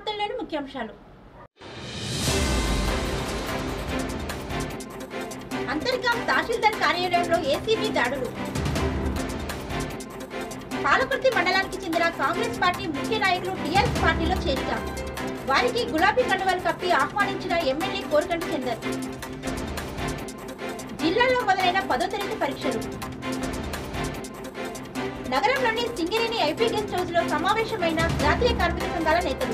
వార్తల్లోని ముఖ్యాంశాలు అంతర్గాం తహసీల్దార్ కార్యాలయంలో ఏసీబీ దాడులు పాలకుర్తి మండలానికి చెందిన కాంగ్రెస్ పార్టీ ముఖ్య నాయకులు టీఆర్ఎస్ పార్టీలో చేరిక వారికి గులాబీ కండువాలు కప్పి ఆహ్వానించిన ఎమ్మెల్యే కోరకంటి చందర్ జిల్లాలో మొదలైన పదో తరగతి పరీక్షలు నగరంలోని సింగరేణి ఐపీ గెస్ట్ హౌస్ లో సమావేశమైన జాతీయ కార్మిక సంఘాల నేతలు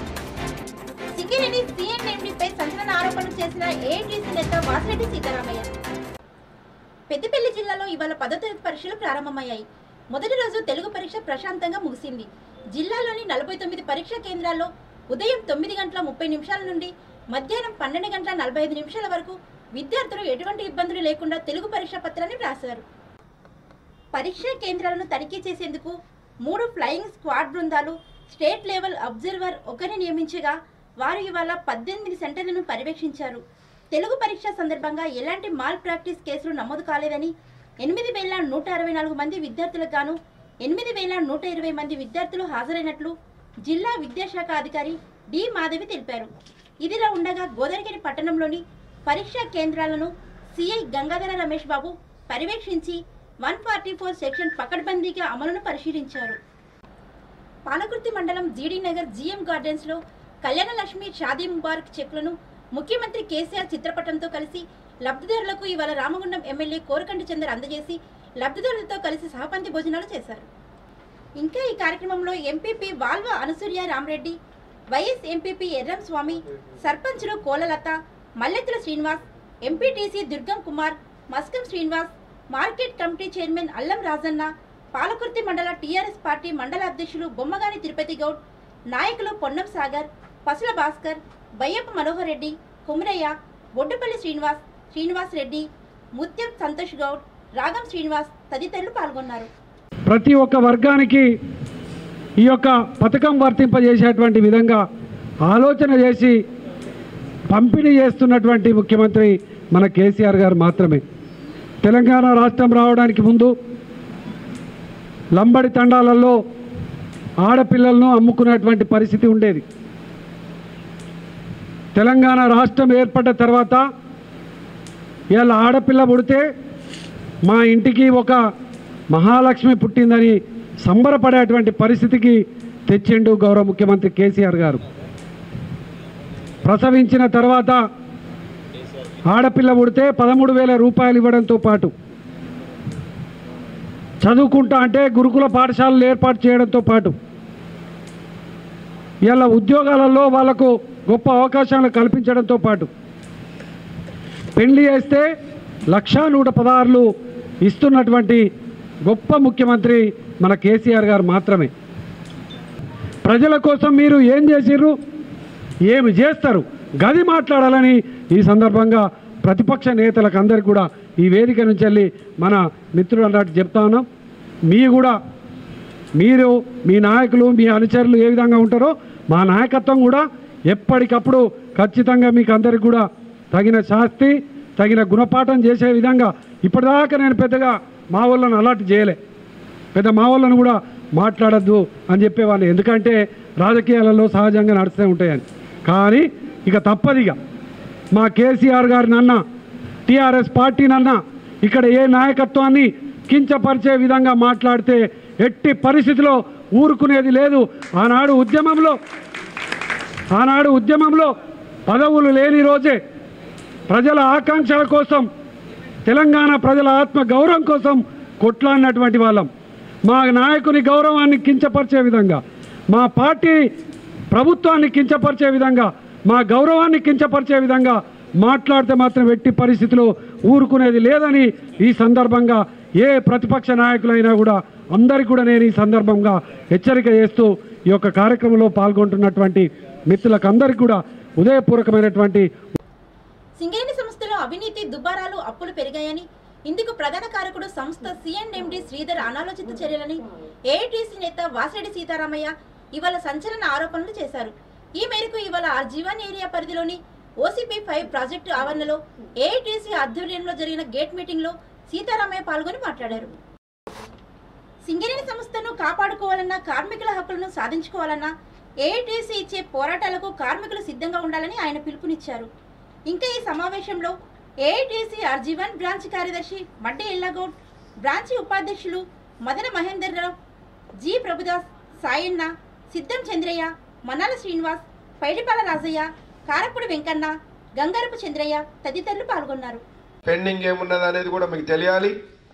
సింగరేణి సిఎన్ఎండిపై సంచలన ఆరోపణలు చేసిన ఏఐటీసీ నేత వాసిరెడ్డి సీతారామయ్య పెద్దపల్లి జిల్లాలో ఇవాళ పదో తరగతి పరీక్షలు ప్రారంభమయ్యాయి మొదటి రోజు తెలుగు పరీక్ష ప్రశాంతంగా ముగిసింది జిల్లాలోని నలభై తొమ్మిది పరీక్షా కేంద్రాల్లో ఉదయం తొమ్మిది గంటల ముప్పై నిమిషాల నుండి మధ్యాహ్నం పన్నెండు గంటల నలభై ఐదు నిమిషాల వరకు విద్యార్థులు ఎటువంటి ఇబ్బందులు లేకుండా తెలుగు పరీక్ష పత్రాన్ని వ్రాశారు పరీక్షా కేంద్రాలను తనిఖీ చేసేందుకు మూడు ఫ్లయింగ్ స్క్వాడ్ బృందాలు స్టేట్ లెవెల్ అబ్జర్వర్ ఒకరిని నియమించగా వారు ఇవాళ పద్దెనిమిది సెంటర్లను పర్యవేక్షించారు తెలుగు పరీక్ష సందర్భంగా ఎలాంటి మాల్ ప్రాక్టీస్ కేసులు నమోదు కాలేదని ఎనిమిది వేల నూట అరవై నాలుగు మంది విద్యార్థులకు గాను ఎనిమిది వేల నూట ఇరవై మంది విద్యార్థులు హాజరైనట్లు జిల్లా విద్యాశాఖ అధికారి డి మాధవి తెలిపారు ఇదిలా ఉండగా గోదావరిగిరి పట్టణంలోని పరీక్షా కేంద్రాలను సిఐ గంగాధర రమేష్ బాబు పర్యవేక్షించి వన్ ఫార్టీ ఫోర్ సెక్షన్ పకడ్బందీగా అమలును పరిశీలించారు పాలకుర్తి మండలం జీడీ నగర్ జిఎం గార్డెన్స్ లో కళ్యాణ లక్ష్మి షాదీ ముబారక్ చెక్లను ముఖ్యమంత్రి కేసీఆర్ చిత్రపటంతో కలిసి లబ్ధిదారులకు ఇవాళ రామగుండం ఎమ్మెల్యే కోరకంటి చందర్ అందజేసి లబ్ధిదారులతో కలిసి సహపంతి భోజనాలు చేశారు ఇంకా ఈ కార్యక్రమంలో MPP Valva Anasuya Ramareddy vice MPP Erram Swamy సర్పంచులు Kolalatha Mallethula Srinivas MPTC Durgam Kumar Maskam Srinivas market committee chairman Allam Rajanna Palakurthi మండల టీఆర్ఎస్ పార్టీ మండల అధ్యక్షులు బొమ్మగాని తిరుపతి గౌడ్ నాయకులు పొన్నం సాగర్ పసుల భాస్కర్ బయ్యప్ప మనోహర్ రెడ్డి కుమరయ్య బొడ్డుపల్లి శ్రీనివాస్ శ్రీనివాస్ రెడ్డి ముత్యం సంతోష్ గౌడ్ రాగం శ్రీనివాస్ తదితరులు పాల్గొన్నారు ప్రతి ఒక్క వర్గానికి ఈ యొక్క పథకం వర్తింపజేసేటువంటి విధంగా ఆలోచన చేసి పంపిణీ చేస్తున్నటువంటి ముఖ్యమంత్రి మన కేసీఆర్ గారు మాత్రమే తెలంగాణ రాష్ట్రం రావడానికి ముందు లంబడి తండాలలో ఆడపిల్లలను అమ్ముకునేటువంటి పరిస్థితి ఉండేది తెలంగాణ రాష్ట్రం ఏర్పడ్డ తర్వాత ఇవాళ ఆడపిల్ల పుడితే మా ఇంటికి ఒక మహాలక్ష్మి పుట్టిందని సంబరపడేటువంటి పరిస్థితికి తెచ్చిండు గౌరవ ముఖ్యమంత్రి కేసీఆర్ గారు ప్రసవించిన తర్వాత ఆడపిల్ల పుడితే పదమూడు వేల రూపాయలు ఇవ్వడంతో పాటు చదువుకుంటా అంటే గురుకుల పాఠశాలలు ఏర్పాటు చేయడంతో పాటు ఇలా ఉద్యోగాలలో వాళ్లకు గొప్ప అవకాశాలు కల్పించడంతో పాటు పెళ్లి చేస్తే లక్షా నూట పదహారులు ఇస్తున్నటువంటి గొప్ప ముఖ్యమంత్రి మన కేసీఆర్ గారు మాత్రమే ప్రజల కోసం మీరు ఏం చేసిర్రు ఏమి చేస్తారు గది మాట్లాడాలని ఈ సందర్భంగా ప్రతిపక్ష నేతలకు అందరికీ కూడా ఈ వేదిక నుంచి వెళ్ళి మన మిత్రులు అన్నట్టు చెప్తా ఉన్నాం మీ కూడా మీరు మీ నాయకులు మీ అనుచరులు ఏ విధంగా ఉంటారో మా నాయకత్వం కూడా ఎప్పటికప్పుడు ఖచ్చితంగా మీకు అందరికి కూడా తగిన శాస్తి తగిన గుణపాఠం చేసే విధంగా ఇప్పటిదాకా నేను పెద్దగా మా వాళ్ళను అలర్ట్ చేయలే పెద్ద మా వాళ్ళను కూడా మాట్లాడద్దు అని చెప్పేవాళ్ళు ఎందుకంటే రాజకీయాలలో సహజంగా నడుస్తూ ఉంటాయని కానీ ఇక తప్పదిగా మా కేసీఆర్ గారిని అన్న టీఆర్ఎస్ పార్టీనన్నా ఇక్కడ ఏ నాయకత్వాన్ని కించపరిచే విధంగా మాట్లాడితే ఎట్టి పరిస్థితిలో ఊరుకునేది లేదు ఆనాడు ఉద్యమంలో ఆనాడు ఉద్యమంలో పదవులు లేని రోజే ప్రజల ఆకాంక్షల కోసం తెలంగాణ ప్రజల ఆత్మ గౌరవం కోసం కొట్లాడినటువంటి వాళ్ళం మా నాయకుని గౌరవాన్ని కించపరిచే విధంగా మా పార్టీ ప్రభుత్వాన్ని కించపరిచే విధంగా మా గౌరవాన్ని కించపరిచే విధంగా మాట్లాడితే మాత్రం ఎట్టి పరిస్థితిలో ఊరుకునేది లేదని ఈ సందర్భంగా ఏ ప్రతిపక్ష నాయకులైనా కూడా అందరికీ కూడా నేను ఈ సందర్భంగా హెచ్చరిక చేస్తూ ఈ యొక్క కార్యక్రమంలో పాల్గొంటున్నటువంటి మిత్రులకు అందరికీ కూడా ఉదయపూర్వకమైనటువంటి సింగరేణి సంస్థలో అవినీతి దుబారాలు అప్పులు పెరిగాయని ఇందుకు ప్రధాన కారకుడు సంస్థ సిఎండి శ్రీధర్ అనాలోచిత చర్యలని ఏఐటీసీ నేత వాసిరెడ్డి సీతారామయ్య ఇవాళ సంచలన ఆరోపణలు చేశారు ఈ మేరకు ఇవాళ ఆ జీవన్ ఏరియా పరిధిలోని ఓసీపీ ఫైవ్ ప్రాజెక్టు ఆవరణలో ఏఐటీసీ ఆధ్వర్యంలో జరిగిన గేట్ మీటింగ్ లో సీతారామయ్య పాల్గొని మాట్లాడారు సింగరేణి సంస్థను కాపాడుకోవాలన్నా కార్మికుల హక్కులను సాధించుకోవాలన్నా ఏఐటీసీ ఇచ్చే పోరాటాలకు కార్మికులు సిద్ధంగా ఉండాలని ఆయన పిలుపునిచ్చారు ఇంకా ఈ సమావేశంలో ఏఐటీసీ ఆర్జీవన్ బ్రాంచ్ కార్యదర్శి మడ్డి ఎల్లగౌడ్ బ్రాంచి ఉపాధ్యక్షులు మదన మహేందర్రావు జి ప్రభుదాస్ సాయన్న సిద్ధం చంద్రయ్య మన్నాల శ్రీనివాస్ పైడిపాల రాజయ్య కారపుడి వెంకన్న గంగారపు చంద్రయ్య తదితరులు పాల్గొన్నారు పెండింగ్ ఏమున్నది అనేది కూడా మీకు తెలియాలి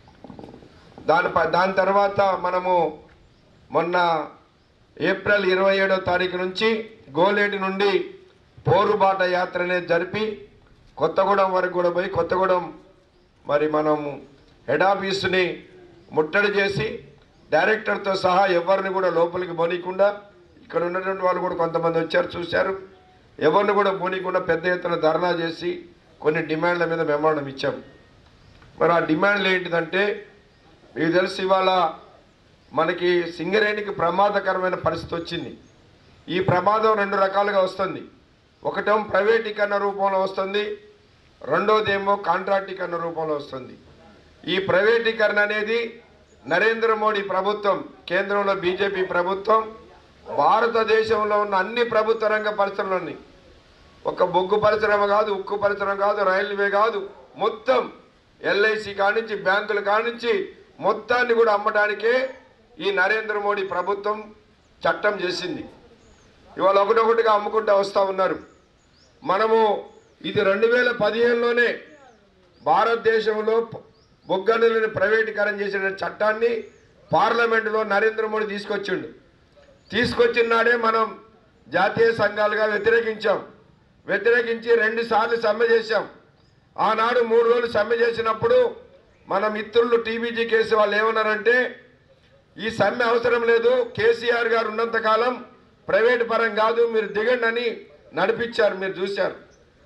దాని ప- దాని తర్వాత మనము మొన్న ఏప్రిల్ ఇరవై ఏడో తారీఖు నుంచి గోలేటి నుండి పోరుబాట యాత్ర అనేది జరిపి కొత్తగూడెం వరకు కూడా పోయి కొత్తగూడెం మరి మనం హెడ్ ఆఫీసుని ముట్టడి చేసి డైరెక్టర్తో సహా ఎవరిని కూడా లోపలికి పోనీయకుండా ఇక్కడ ఉన్నటువంటి వాళ్ళు కూడా కొంతమంది వచ్చారు చూశారు ఎవరిని కూడా పోనీయకుండా పెద్ద ఎత్తున ధర్నా చేసి కొన్ని డిమాండ్ల మీద మెమోరం ఇచ్చాం మరి ఆ డిమాండ్లు ఏంటిదంటే మీకు తెలిసి ఇవాళ మనకి సింగరేణికి ప్రమాదకరమైన పరిస్థితి వచ్చింది ఈ ప్రమాదం రెండు రకాలుగా వస్తుంది ఒకటేమో ప్రైవేటీకరణ రూపంలో వస్తుంది రెండోదేమో కాంట్రాక్టీకరణ రూపంలో వస్తుంది ఈ ప్రైవేటీకరణ అనేది నరేంద్ర మోడీ ప్రభుత్వం కేంద్రంలో బీజేపీ ప్రభుత్వం భారతదేశంలో ఉన్న అన్ని ప్రభుత్వ రంగ పరిశ్రమలన్నీ ఒక బొగ్గు పరిశ్రమ కాదు ఉక్కు పరిశ్రమ కాదు రైల్వే కాదు మొత్తం ఎల్ఐసి కానించి బ్యాంకుల కానించి మొత్తాన్ని కూడా అమ్మడానికే ఈ నరేంద్ర మోడీ ప్రభుత్వం చట్టం చేసింది ఇవాళ ఒకటొకటిగా అమ్ముకుంటూ వస్తూ ఉన్నారు మనము ఇది రెండు వేల పదిహేనులోనే భారతదేశంలో బొగ్గనులను ప్రైవేటీకరణ చేసిన చట్టాన్ని పార్లమెంటులో నరేంద్ర మోడీ తీసుకొచ్చిండు తీసుకొచ్చిన నాడే మనం జాతీయ సంఘాలుగా వ్యతిరేకించాం వ్యతిరేకించి రెండు సార్లు సమ్మె చేశాం ఆనాడు మూడు రోజులు సమ్మె చేసినప్పుడు మన మిత్రులు టీబీజీ కేసు వాళ్ళు ఏమన్నారంటే ఈ సమ్మె అవసరం లేదు కేసీఆర్ గారు ఉన్నంత కాలం ప్రైవేట్ పరం కాదు మీరు దిగండి అని నడిపించారు మీరు చూశారు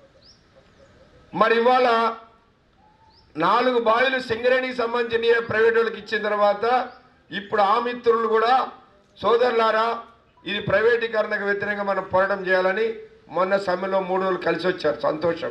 మరి ఇవాళ నాలుగు బావిలు సింగరేణికి సంబంధించిన ప్రైవేట్ వాళ్ళకి ఇచ్చిన తర్వాత ఇప్పుడు ఆ మిత్రులు కూడా సోదరులారా ఇది ప్రైవేటీకరణకు వ్యతిరేకంగా మనం పోరాటం చేయాలని మొన్న సమ్మెలో మూడు రోజులు కలిసి వచ్చారు సంతోషం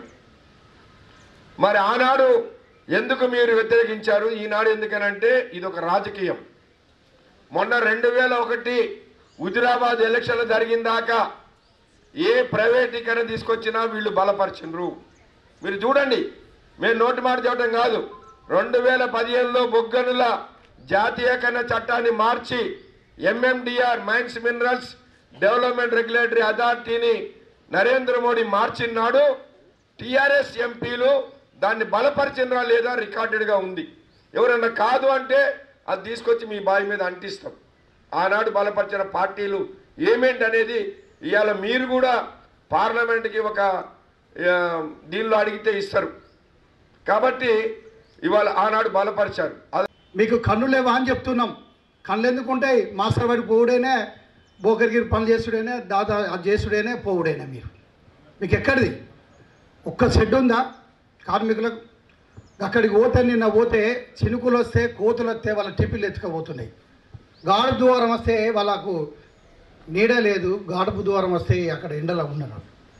మరి ఆనాడు ఎందుకు మీరు వ్యతిరేకించారు ఈనాడు ఎందుకనంటే ఇది ఒక రాజకీయం మొన్న రెండు వేల ఒకటి హుజురాబాద్ ఎలక్షన్లు జరిగిన దాకా ఏ ప్రైవేటీకరణ తీసుకొచ్చినా వీళ్ళు బలపరిచిండ్రు మీరు చూడండి మేము నోటి మాట చెప్పడం కాదు రెండు వేల పదిహేనులో బొగ్గనుల జాతీయకరణ చట్టాన్ని మార్చి MMDR mines minerals development regulatory అథారిటీని నరేంద్ర మోడీ మార్చినాడు టిఆర్ఎస్ ఎంపీలు దాన్ని బలపరిచినరా లేదా రికార్డెడ్గా ఉంది ఎవరన్నా కాదు అంటే అది తీసుకొచ్చి మీ బావి మీద అంటిస్తాం ఆనాడు బలపరిచిన పార్టీలు ఏమేంటి అనేది ఇవాళ మీరు కూడా పార్లమెంట్కి ఒక ఆ, దీనిలో అడిగితే ఇస్తారు కాబట్టి ఇవాళ ఆనాడు బలపరిచారు అది మీకు కన్ను లేవా అని చెప్తున్నాం కళ్ళు ఎందుకు ఉంటాయి మాస్టర్ వాడి పోవుడేనే బోకరిగిరి పనులు చేసుడేనే దాదా అది చేసుడేనే పోవుడేనే మీరు మీకు ఎక్కడిది ఒక్క షెడ్ ఉందా కార్మికులకు అక్కడికి పోతే నిన్న పోతే చినుకులు వస్తే కోతులు వస్తే వాళ్ళ టిఫిన్లు ఎత్తుకపోతున్నాయి గాడుపు ద్వారం వస్తే వాళ్ళకు నీడ లేదు గాడుపు ద్వారం వస్తే అక్కడ ఎండలో ఉన్నారు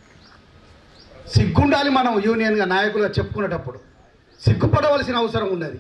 సిగ్గుండాలి మనం యూనియన్గా నాయకులుగా చెప్పుకునేటప్పుడు సిగ్గుపడవలసిన అవసరం ఉన్నది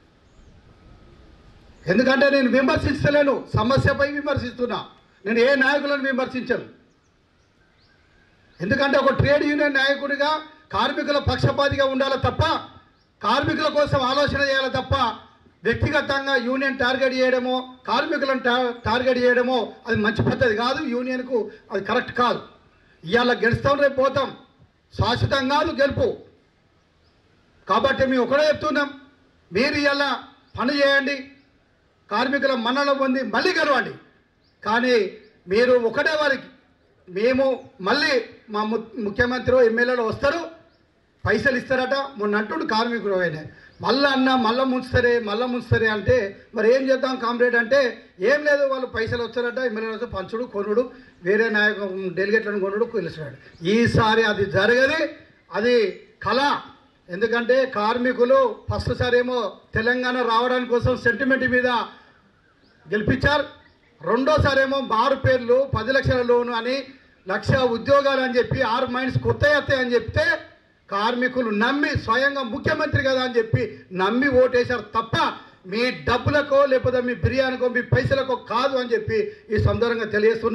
ఎందుకంటే నేను విమర్శించలేను సమస్యపై విమర్శిస్తున్నా నేను ఏ నాయకులను విమర్శించను ఎందుకంటే ఒక ట్రేడ్ యూనియన్ నాయకుడిగా కార్మికుల పక్షపాతిగా ఉండాలి తప్ప కార్మికుల కోసం ఆలోచన చేయాలి తప్ప వ్యక్తిగతంగా యూనియన్ టార్గెట్ చేయడమో కార్మికులను టా- టార్గెట్ చేయడమో అది మంచి పద్ధతి కాదు యూనియన్కు అది కరెక్ట్ కాదు ఇవాళ గెలుస్తాం రేపు పోతాం శాశ్వతం కాదు గెలుపు కాబట్టి మేము ఒకటే చెప్తున్నాం మీరు ఇలా పని చేయండి కార్మికుల మన్నన పొంది మళ్ళీ గెలవండి కానీ మీరు ఒకటే వారికి మేము మళ్ళీ మా ము ముఖ్యమంత్రి ఎమ్మెల్యేలు వస్తారు పైసలు ఇస్తారట మొన్న అంటుండు కార్మికుడు ఆయన మళ్ళా అన్న మళ్ళా ముంచుతారే మళ్ళా ముంచుతారే అంటే మరి ఏం చేద్దాం కామ్రేడ్ అంటే ఏం లేదు వాళ్ళు పైసలు వచ్చారట ఎమ్మెల్యేలు వస్తే పంచుడు కొనుడు వేరే నాయకు డెలిగేట్లను కొనుడు పిలుస్తాడు ఈసారి అది జరగది అది కళ ఎందుకంటే కార్మికులు ఫస్ట్ సారి ఏమో తెలంగాణ రావడానికి కోసం సెంటిమెంట్ మీద గెలిపించారు రెండోసారి ఏమో మారు పేర్లు పది లక్షల లోను అని లక్ష ఉద్యోగాలు అని చెప్పి ఆరు మైండ్స్ కొత్త వస్తాయి అని చెప్తే కార్మికులు నమ్మి స్వయంగా ముఖ్యమంత్రి కదా అని చెప్పి నమ్మి ఓటేశారు తప్ప మీ డబ్బులకో లేకపోతే మీ బిర్యానీకో మీ పైసలకో కాదు అని చెప్పి ఈ సందర్భంగా తెలియజేస్తున్నా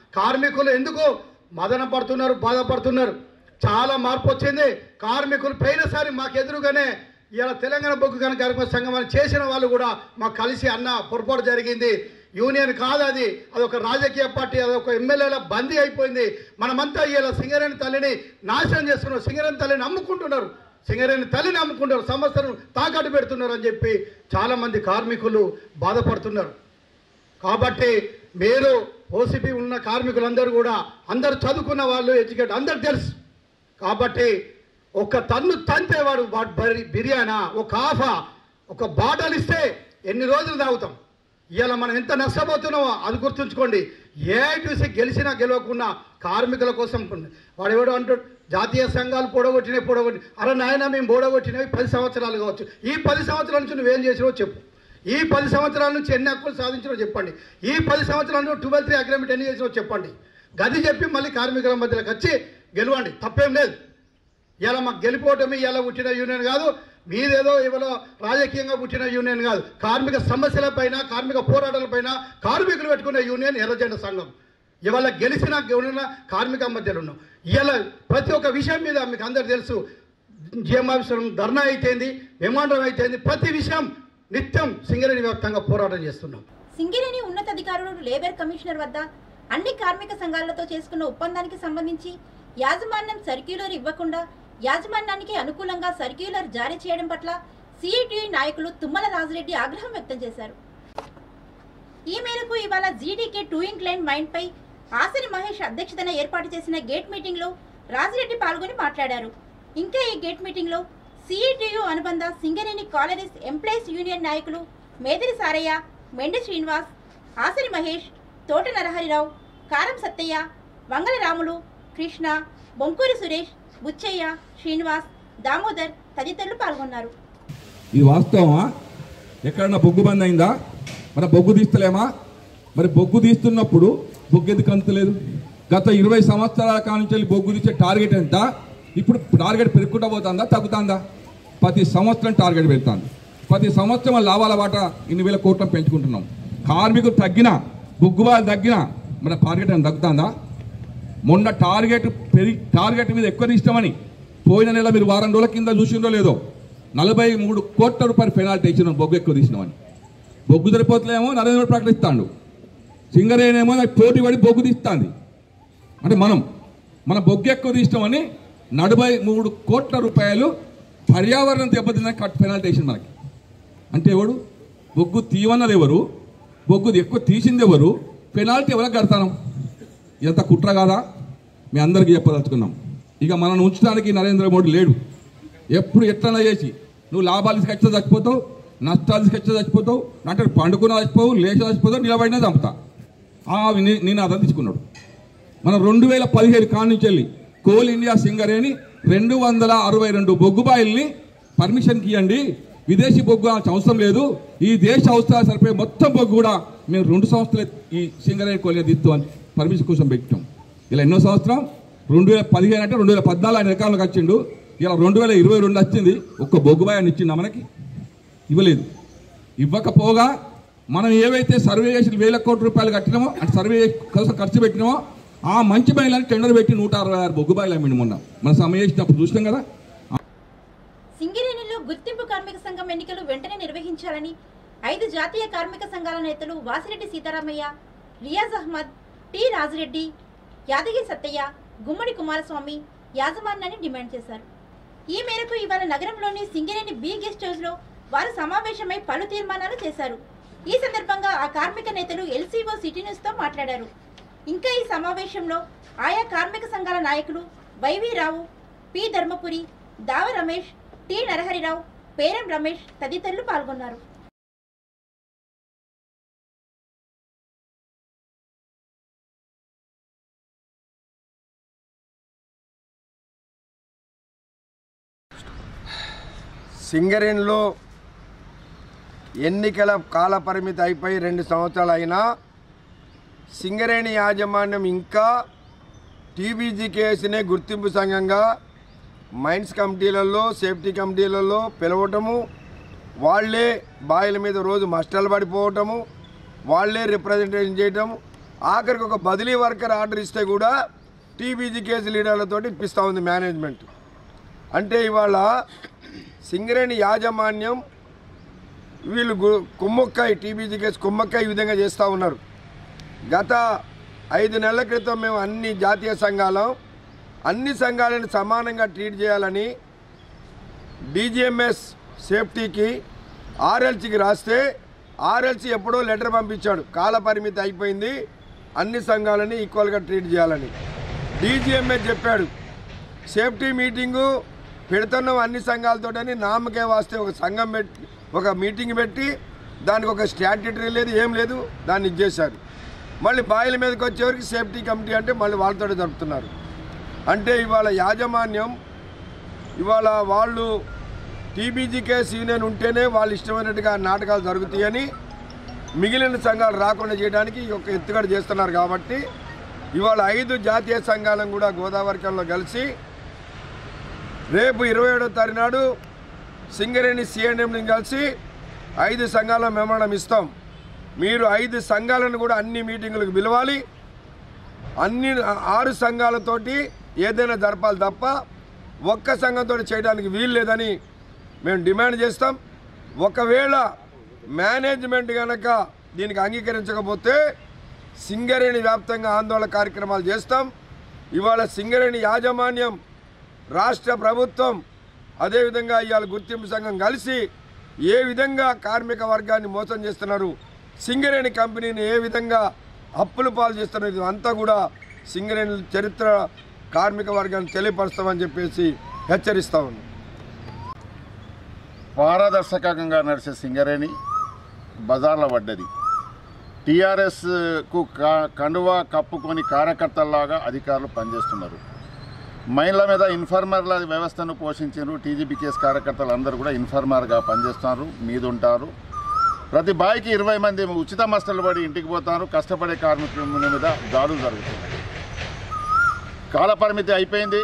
కార్మికులు ఎందుకు మదన పడుతున్నారు బాధపడుతున్నారు చాలా మార్పు వచ్చింది కార్మికులు పోయినసారి మాకు ఎదురుగానే ఇలా తెలంగాణ బొగ్గు కనుక కార్మిక సంఘం అని చేసిన వాళ్ళు కూడా మాకు కలిసి అన్న పొరపాటు జరిగింది యూనియన్ కాదు అది అది ఒక రాజకీయ పార్టీ అది ఒక ఎమ్మెల్యేల బందీ అయిపోయింది మనమంతా ఇలా సింగరేణి తల్లిని నాశనం చేస్తున్నారు సింగరేణి తల్లిని అమ్ముకుంటున్నారు సింగరేణి తల్లిని అమ్ముకుంటారు సంస్థను తాకట్టు పెడుతున్నారు అని చెప్పి చాలా మంది కార్మికులు బాధపడుతున్నారు కాబట్టి మీరు ఓసిపి ఉన్న కార్మికులందరూ కూడా అందరు చదువుకున్న వాళ్ళు ఎడ్యుకేట్ అందరు తెలుసు కాబట్టి ఒక తన్ను తంతే వాడు వాడు బరి- బిర్యానా ఒక ఆఫా ఒక బాటలు ఇస్తే ఎన్ని రోజులు తాగుతాం ఇవాళ మనం ఎంత నష్టపోతున్నామో అది గుర్తుంచుకోండి ఏఐటీసీ గెలిచినా గెలవకున్నా కార్మికుల కోసం వాడు ఎవడో అంటాడు జాతీయ సంఘాలు పొడగొట్టినవి పొడగొట్టి అరే నాయన మేము పొడగొట్టినవి పది సంవత్సరాలు కావచ్చు ఈ పది సంవత్సరాల నుంచి నువ్వేం చేసినావో చెప్పు ఈ పది సంవత్సరాల నుంచి ఎన్ని హక్కులు సాధించినో చెప్పండి ఈ పది సంవత్సరాల నుంచి ట్వెల్వ్ త్రీ అగ్రిమెంట్ ఎన్ని చేసినో చెప్పండి గది చెప్పి మళ్ళీ కార్మికుల మధ్యలోకి వచ్చి గెలవండి తప్పేం లేదు ఇలా మాకు గెలిపోవటమే ఇలా పుట్టిన యూనియన్ కాదు మీదేదో ఇవాళ రాజకీయంగా పుట్టిన యూనియన్ కాదు కార్మిక సమస్యలపైన కార్మిక పోరాటాలపైన కార్మికులు పెట్టుకునే యూనియన్ ఎర్రజెండ సంఘం ఇవాళ గెలిచిన గెలిన కార్మిక మధ్యలో ఉన్నాం ఇవాళ ప్రతి ఒక్క విషయం మీద మీకు అందరు తెలుసు జీఎంఆఫీసర్ ధర్నా అయితేంది విమానం అయితేంది ప్రతి విషయం నిత్యం సింగరేణి వ్యాప్తంగా పోరాటం చేస్తున్నాం సింగరేణి ఉన్నతాధికారులు లేబర్ కమిషనర్ వద్ద అన్ని కార్మిక సంఘాలతో చేసుకున్న ఒప్పందానికి సంబంధించి యాజమాన్యం సర్క్యులర్ ఇవ్వకుండా యాజమాన్యానికి అనుకూలంగా సర్క్యులర్ జారీ చేయడం పట్ల సిఐటియు నాయకులు తుమ్మల రాజురెడ్డి ఆగ్రహం వ్యక్తం చేశారు ఈ మేరకు ఇవాళ జీడీకే టూయింగ్ లైన్ మైండ్ పై ఆసిరి మహేష్ అధ్యక్షతన ఏర్పాటు చేసిన గేట్ మీటింగ్ లో రాజిరెడ్డి పాల్గొని మాట్లాడారు ఇంకా ఈ గేట్ మీటింగ్ లో సిఐటియు అనుబంధ సింగరేణి కాలరీస్ ఎంప్లాయీస్ యూనియన్ నాయకులు మేదిరి సారయ్య మెండి శ్రీనివాస్ ఆసిరి మహేష్ తోట నరహరిరావు కారం సత్తయ్య వంగల రాములు కృష్ణ బొంకూరి సురేష్ బుచ్చయ్య శ్రీనివాస్ దామోదర్ తదితరులు పాల్గొన్నారు ఇది వాస్తవమా ఎక్కడన్నా బొగ్గు బంద్ అయిందా మన బొగ్గు తీస్తలేమా మరి బొగ్గు తీస్తున్నప్పుడు బొగ్గు ఎందుకు అంతలేదు గత ఇరవై సంవత్సరాల కానుంచి వెళ్ళి బొగ్గు తీసే టార్గెట్ ఎంత ఇప్పుడు టార్గెట్ పెరుగుకుంటా పోతుందా తగ్గుతుందా ప్రతి సంవత్సరం టార్గెట్ పెడుతుంది ప్రతి సంవత్సరం మన లాభాల వాటా ఇన్ని వేల కోట్లను పెంచుకుంటున్నాం కార్మికులు తగ్గినా బొగ్గు బాధ తగ్గినా మన టార్గెట్ ఏమైనా తగ్గుతుందా మొన్న టార్గెట్ పెరిగి టార్గెట్ మీద ఎక్కువ ఇష్టమని పోయిన నెల మీరు వారం రోజుల కింద చూసిందో లేదో నలభై మూడు కోట్ల రూపాయలు పెనాల్టీ ఇచ్చిన బొగ్గు ఎక్కువ తీసినామని బొగ్గు సరిపోతలేమో నరేంద్ర మోడీ ప్రకటిస్తాడు సింగరేనేమో నాకు పోటీ పడి బొగ్గు తీస్తాంది అంటే మనం మన బొగ్గు ఎక్కువ తీసినామని నలభై మూడు కోట్ల రూపాయలు పర్యావరణం దెబ్బతిన్న కట్ పెనాల్టీ వేసింది మనకి అంటే ఎవడు బొగ్గు తీవన్నది ఎవరు బొగ్గు ఎక్కువ తీసింది ఎవరు పెనాల్టీ ఎవరికి కడతాను ఇదంతా కుట్ర కాదా మీ అందరికీ చెప్పదలుచుకున్నాం ఇక మనల్ని ఉంచడానికి నరేంద్ర మోడీ లేడు ఎప్పుడు ఎట్లన్నా చేసి నువ్వు లాభాలు తీసుకొచ్చా చచ్చిపోతావు నష్టాలు తీసుకొచ్చా చచ్చిపోతావు అంటే పండుకున్న చచ్చిపోవు లేచి చచ్చిపోతావు నిలబడినా చంపుతా ఆ ని- నినాదం తీసుకున్నాడు మనం రెండు వేల పదిహేడు కాడి నుంచి వెళ్ళి కోల్ ఇండియా సింగరేణి రెండు వందల అరవై రెండు బొగ్గు బాయిల్ని పర్మిషన్కి ఇవ్వండి విదేశీ బొగ్గు అనవసరం అవసరం లేదు ఈ దేశ అవసరాలు సరిపోయే మొత్తం బొగ్గు కూడా మేము రెండు సంవత్సరాలు ఈ సింగరేణి కోలిగా తీస్తామని పర్మిషన్ కోసం పెట్టాం ఇలా ఎన్నో సంవత్సరం రెండు వేల పదిహేను అంటే రెండు వేల పద్నాలుగు ఆయన ఎకరాలకు వచ్చిండు ఇలా రెండు వేల ఇరవై రెండు వచ్చింది ఒక్క బొగ్గు బాయ్ అని ఇచ్చిండా మనకి ఇవ్వలేదు ఇవ్వకపోగా మనం ఏవైతే సర్వే చేసి వేల కోట్ల రూపాయలు కట్టినామో అంటే సర్వే కోసం ఖర్చు పెట్టినామో ఆ మంచి బయలని టెండర్ పెట్టి నూట అరవై ఆరు బొగ్గు బాయిలు అమ్మిండు మొన్న మనం సమయం చేసినప్పుడు చూసినాం కదా సింగరేణిలో గుర్తింపు కార్మిక సంఘం ఎన్నికలు వెంటనే నిర్వహించాలని ఐదు జాతీయ కార్మిక సంఘాల నేతలు వాసిరెడ్డి సీతారామయ్య రియాజ్ అహ్మద్ టి రాజిరెడ్డి యాదగిరి సత్తయ్య గుమ్మడి కుమారస్వామి యాజమాన్యాన్ని డిమాండ్ చేశారు ఈ మేరకు ఇవాళ నగరంలోని సింగరేణి బి గెస్ట్ హౌస్ లో వారు సమావేశమై పలు తీర్మానాలు చేశారు ఈ సందర్భంగా ఆ కార్మిక నేతలు ఎల్సీఓ సిటీ న్యూస్ తో మాట్లాడారు ఇంకా ఈ సమావేశంలో ఆయా కార్మిక సంఘాల నాయకులు Y V Rao P Dharmapuri Dava Ramesh T Naraharirao Peram Ramesh తదితరులు పాల్గొన్నారు సింగరేణిలో ఎన్నికల కాల పరిమితి అయిపోయి రెండు సంవత్సరాలు అయినా సింగరేణి యాజమాన్యం ఇంకా టీబీజీ కేసునే గుర్తింపు సంఘంగా మైన్స్ కమిటీలలో సేఫ్టీ కమిటీలలో పిలవటము వాళ్ళే బాయిల మీద రోజు మస్టలు పడిపోవటము వాళ్ళే రిప్రజెంటేషన్ చేయటము ఆఖరికి ఒక బదిలీ వర్కర్ ఆర్డర్ ఇస్తే కూడా టీబీజీ కేసు లీడర్లతోటి ఇప్పిస్తూ ఉంది మేనేజ్మెంట్ అంటే ఇవాళ సింగరేణి యాజమాన్యం వీళ్ళు గు- కుమ్మక్కాయ టీబీజీ కేసు కుమ్మక్కాయ ఈ విధంగా చేస్తూ ఉన్నారు గత ఐదు నెలల క్రితం మేము అన్ని జాతీయ సంఘాలం అన్ని సంఘాలను సమానంగా ట్రీట్ చేయాలని డీజీఎంఎస్ సేఫ్టీకి ఆర్ఎల్సీకి రాస్తే ఆర్ఎల్సీ ఎప్పుడో లెటర్ పంపించాడు కాల పరిమితి అయిపోయింది అన్ని సంఘాలని ఈక్వల్గా ట్రీట్ చేయాలని డీజీఎంఎస్ చెప్పాడు సేఫ్టీ మీటింగు పెడుతున్నాం అన్ని సంఘాలతోటని నామకే వాస్తే ఒక సంఘం పెట్టి ఒక మీటింగ్ పెట్టి దానికి ఒక స్టాట్యూటరీ లేదు ఏం లేదు దాన్ని ఇచ్చేశారు మళ్ళీ బాయిల మీదకి వచ్చేవరకు సేఫ్టీ కమిటీ అంటే మళ్ళీ వాళ్ళతో జరుపుతున్నారు అంటే ఇవాళ యాజమాన్యం ఇవాళ వాళ్ళు టీబీజీ కేసు యూనియన్ ఉంటేనే వాళ్ళు ఇష్టమైనట్టుగా నాటకాలు జరుగుతాయని మిగిలిన సంఘాలు రాకుండా చేయడానికి ఈ యొక్క ఎత్తుగడ చేస్తున్నారు కాబట్టి ఇవాళ ఐదు జాతీయ సంఘాలను కూడా గోదావరికంలో కలిసి రేపు ఇరవై ఏడో తారీఖు నాడు సింగరేణి సిఎండ్ఎంని కలిసి ఐదు సంఘాల మెమోరం ఇస్తాం మీరు ఐదు సంఘాలను కూడా అన్ని మీటింగులకు పిలవాలి అన్ని ఆరు సంఘాలతోటి ఏదైనా జరపాలి తప్ప ఒక్క సంఘంతో చేయడానికి వీలు లేదని మేము డిమాండ్ చేస్తాం ఒకవేళ మేనేజ్మెంట్ కనుక దీనికి అంగీకరించకపోతే సింగరేణి వ్యాప్తంగా ఆందోళన కార్యక్రమాలు చేస్తాం ఇవాళ సింగరేణి యాజమాన్యం రాష్ట్ర ప్రభుత్వం అదేవిధంగా ఇవాళ గుర్తింపు సంఘం కలిసి ఏ విధంగా కార్మిక వర్గాన్ని మోసం చేస్తున్నారు సింగరేణి కంపెనీని ఏ విధంగా అప్పులు పాలు చేస్తున్నారు ఇదంతా కూడా సింగరేణి చరిత్ర కార్మిక వర్గాన్ని తెలియపరుస్తామని చెప్పేసి హెచ్చరిస్తా ఉన్నాం పారదర్శకంగా నడిచే సింగరేణి బజార్లో పడ్డది టీఆర్ఎస్కు కండువా కప్పుకొని కార్యకర్తల్లాగా అధికారులు పనిచేస్తున్నారు మైన్ల మీద ఇన్ఫార్మర్ల వ్యవస్థను పోషించారు టీజీబీకేఎస్ కార్యకర్తలు అందరూ కూడా ఇన్ఫార్మర్గా పనిచేస్తున్నారు మీద ఉంటారు ప్రతి బాయికి ఇరవై మంది ఉచిత మస్తలు పడి ఇంటికి పోతారు కష్టపడే కార్మికుల మీద దాడులు జరుగుతున్నాయి కాలపరిమితి అయిపోయింది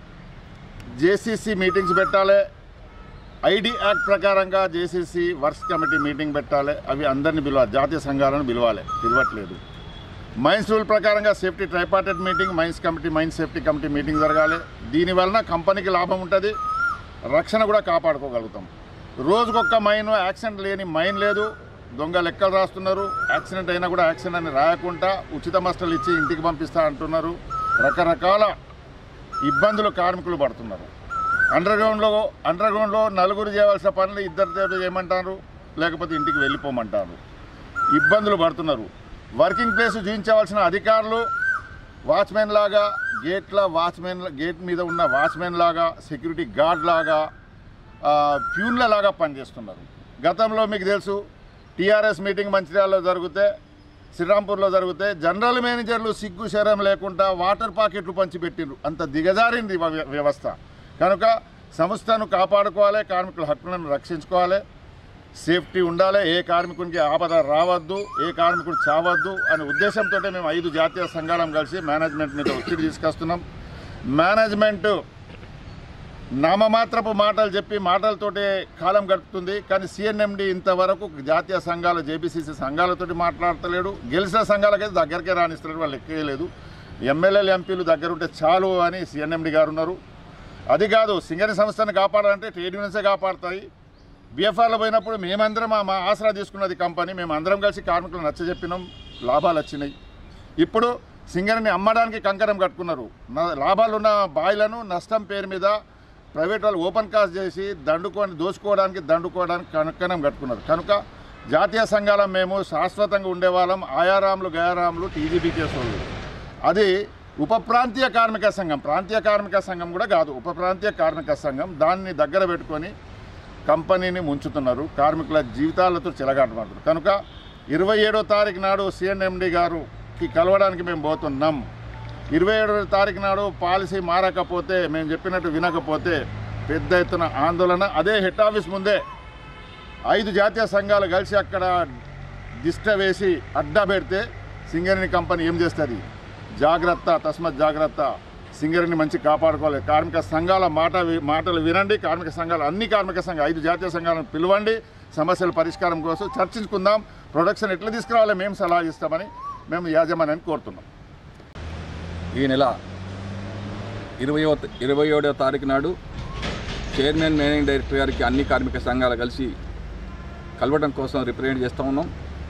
జేసీసీ మీటింగ్స్ పెట్టాలి ఐడి యాక్ట్ ప్రకారంగా జేసీసీ వర్క్స్ కమిటీ మీటింగ్ పెట్టాలి అవి అందరిని పిలవాలి జాతీయ సంఘాలను పిలవాలి పిలవట్లేదు మైన్స్ రూల్ ప్రకారంగా safety tripartite meeting mines committee mines safety committee meeting జరగాలి దీని వలన కంపెనీకి లాభం ఉంటుంది రక్షణ కూడా కాపాడుకోగలుగుతాం రోజుకొక్క మైన్ యాక్సిడెంట్ లేని మైన్ లేదు దొంగ లెక్కలు రాస్తున్నారు యాక్సిడెంట్ అయినా కూడా యాక్సిడెంట్ అని రాయకుండా ఉచిత మస్టలు ఇచ్చి ఇంటికి పంపిస్తా అంటున్నారు రకరకాల ఇబ్బందులు కార్మికులు పడుతున్నారు అండర్ గ్రౌండ్లో అండర్ గ్రౌండ్లో నలుగురు చేయవలసిన పనులు ఇద్దరితో చేయమంటారు లేకపోతే ఇంటికి వెళ్ళిపోమంటారు ఇబ్బందులు పడుతున్నారు వర్కింగ్ ప్లేస్ చూపించవలసిన అధికారులు వాచ్మెన్ లాగా గేట్ల వాచ్మెన్ గేట్ మీద ఉన్న వాచ్మెన్ లాగా సెక్యూరిటీ గార్డ్ లాగా ఆ, ప్యూన్ల లాగా పనిచేస్తున్నారు గతంలో మీకు తెలుసు టీఆర్ఎస్ మీటింగ్ మంచిర్యాలలో జరిగితే శ్రీరాంపూర్లో జరిగితే జనరల్ మేనేజర్లు సిగ్గు శరం లేకుండా వాటర్ పాకెట్లు పంచిపెట్టిండ్రు అంత దిగజారింది వ్య- వ్యవస్థ కనుక సంస్థను కాపాడుకోవాలి కార్మికుల హక్కులను రక్షించుకోవాలి సేఫ్టీ ఉండాలి ఏ కార్మికునికి ఆపద రావద్దు ఏ కార్మికుడు చావద్దు అనే ఉద్దేశంతో మేము ఐదు జాతీయ సంఘాలం కలిసి మేనేజ్మెంట్ మీద ఒత్తిడి తీసుకొస్తున్నాం మేనేజ్మెంట్ నామమాత్రపు మాటలు చెప్పి మాటలతోటే కాలం గడుపుతుంది కానీ సిఎన్ఎండి ఇంతవరకు జాతీయ సంఘాలు జేబీసీసీ సంఘాలతోటి మాట్లాడతలేడు గెలిచిన సంఘాలకైతే దగ్గరికే రాణిస్తలేడు వాళ్ళు ఎక్కేయలేదు ఎమ్మెల్యేలు ఎంపీలు దగ్గరుంటే చాలు అని సిఎన్ఎండి గారు ఉన్నారు అది కాదు సింగరి సంస్థను కాపాడాలంటే ట్రేడ్ యూనియన్సే కాపాడతాయి బిఎఫ్ఆర్లో పోయినప్పుడు మేమందరం మా- మా ఆసరా తీసుకున్నది కంపెనీ మేము అందరం కలిసి కార్మికులు నచ్చజెప్పినాం లాభాలు వచ్చినాయి ఇప్పుడు సింగర్ని అమ్మడానికి కంకణం కట్టుకున్నారు న- లాభాలున్న బాయిలను నష్టం పేరు మీద ప్రైవేట్ వాళ్ళు ఓపెన్ కాస్ట్ చేసి దండుకొని దోచుకోవడానికి దండుకోవడానికి కంకణం కట్టుకున్నారు కనుక జాతీయ సంఘాలం మేము శాశ్వతంగా ఉండేవాళ్ళం ఆయారాములు గయారాములు టీజీబీ కేసులు అది ఉప ప్రాంతీయ కార్మిక సంఘం ప్రాంతీయ కార్మిక సంఘం కూడా కాదు ఉప ప్రాంతీయ కార్మిక సంఘం దాన్ని దగ్గర పెట్టుకొని కంపెనీని ముంచుతున్నారు కార్మికుల జీవితాలతో చెలగాటమాడుతున్నారు కనుక ఇరవై ఏడో తారీఖు నాడు సిఎన్ఎండి గారుకి కలవడానికి మేము పోతున్నాం ఇరవై ఏడో తారీఖు నాడు పాలసీ మారకపోతే మేము చెప్పినట్టు వినకపోతే పెద్ద ఎత్తున ఆందోళన అదే హెడ్ ఆఫీస్ ముందే ఐదు జాతీయ సంఘాలు కలిసి అక్కడ దిష్ట వేసి అడ్డా పెడితే సింగరేణి కంపెనీ ఏం చేస్తుంది జాగ్రత్త తస్మత్ జాగ్రత్త సింగరేణి మంచి కాపాడుకోవాలి కార్మిక సంఘాల మాట వి- మాటలు వినండి కార్మిక సంఘాలు అన్ని కార్మిక సంఘాలు ఐదు జాతీయ సంఘాలను పిలవండి సమస్యల పరిష్కారం కోసం చర్చించుకుందాం ప్రొడక్షన్ ఎట్లా తీసుకురావాలి మేము సలహా ఇస్తామని మేము యాజమాన్యాన్ని కోరుతున్నాం ఈ నెల ఇరవయో ఇరవై ఏడవ తారీఖు నాడు చైర్మన్ మేనేజింగ్ డైరెక్టర్ గారికి అన్ని కార్మిక సంఘాలు కలిసి కలవడం కోసం రిప్రజెంట్ చేస్తూ ఉన్నాం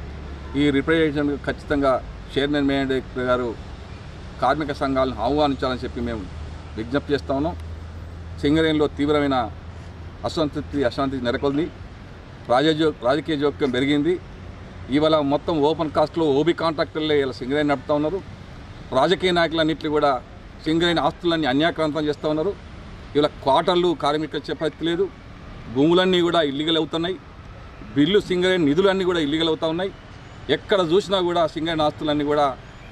ఈ రిప్రజెంటేషన్ ఖచ్చితంగా చైర్మన్ మేనేజింగ్ డైరెక్టర్ గారు కార్మిక సంఘాలను ఆహ్వానించాలని చెప్పి మేము విజ్ఞప్తి చేస్తూ ఉన్నాం సింగరేణిలో తీవ్రమైన అసంతృప్తి అశాంతి నెలకొంది రాజజో రాజకీయ జోక్యం పెరిగింది ఇవాళ మొత్తం ఓపెన్ కాస్ట్లో ఓబీ కాంట్రాక్టర్లే ఇలా సింగరేణి నడుపుతూ ఉన్నారు రాజకీయ నాయకులన్నింటినీ కూడా సింగరేణి ఆస్తులన్నీ అన్యాక్రాంతం చేస్తూ ఉన్నారు ఇవాళ క్వార్టర్లు కార్మికులు వచ్చే పరిస్థితి లేదు భూములన్నీ కూడా ఇల్లీగల్ అవుతున్నాయి బిల్లు సింగరేణి నిధులన్నీ కూడా ఇల్లీగల్ అవుతూ ఉన్నాయి ఎక్కడ చూసినా కూడా సింగరేణి ఆస్తులన్నీ కూడా